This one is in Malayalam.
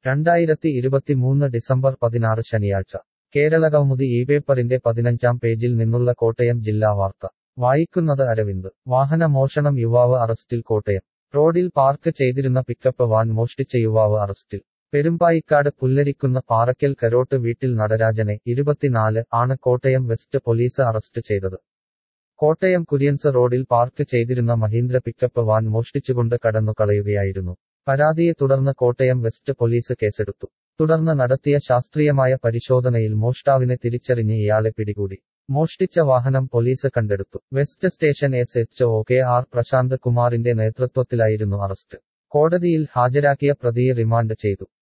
രണ്ടായിരത്തി ഇരുപത്തിമൂന്ന് ഡിസംബർ പതിനാറ് ശനിയാഴ്ച കേരളകൗമുദി ഈ പേപ്പറിന്റെ പതിനഞ്ചാം പേജിൽ നിന്നുള്ള കോട്ടയം ജില്ലാ വാർത്ത വായിക്കുന്നത് അരവിന്ദ് വാഹന മോഷണം യുവാവ് അറസ്റ്റിൽ കോട്ടയം റോഡിൽ പാർക്ക് ചെയ്തിരുന്ന പിക്കപ്പ് വാൻ മോഷ്ടിച്ച യുവാവ് അറസ്റ്റിൽ പെരുമ്പായിക്കാട് പുല്ലരിക്കുന്ന പാറയ്ക്കൽ കരോട്ട് വീട്ടിൽ നടരാജനെ ഇരുപത്തിനാല് ആണ് കോട്ടയം വെസ്റ്റ് പോലീസ് അറസ്റ്റ് ചെയ്തത് കോട്ടയം കുര്യൻസ് റോഡിൽ പാർക്ക് ചെയ്തിരുന്ന മഹീന്ദ്ര പിക്കപ്പ് വാൻ മോഷ്ടിച്ചുകൊണ്ട് കടന്നു കളയുകയായിരുന്നു പരാതിയെ തുടർന്ന് കോട്ടയം വെസ്റ്റ് പോലീസ് കേസെടുത്തു തുടർന്ന് നടത്തിയ ശാസ്ത്രീയമായ പരിശോധനയിൽ മോഷ്ടാവിനെ തിരിച്ചറിഞ്ഞ് ഇയാളെ പിടികൂടി മോഷ്ടിച്ച വാഹനം പോലീസ് കണ്ടെടുത്തു west station S H O K R Prasanth കുമാറിന്റെ നേതൃത്വത്തിലായിരുന്നു അറസ്റ്റ് കോടതിയിൽ ഹാജരാക്കിയ പ്രതിയെ റിമാൻഡ് ചെയ്തു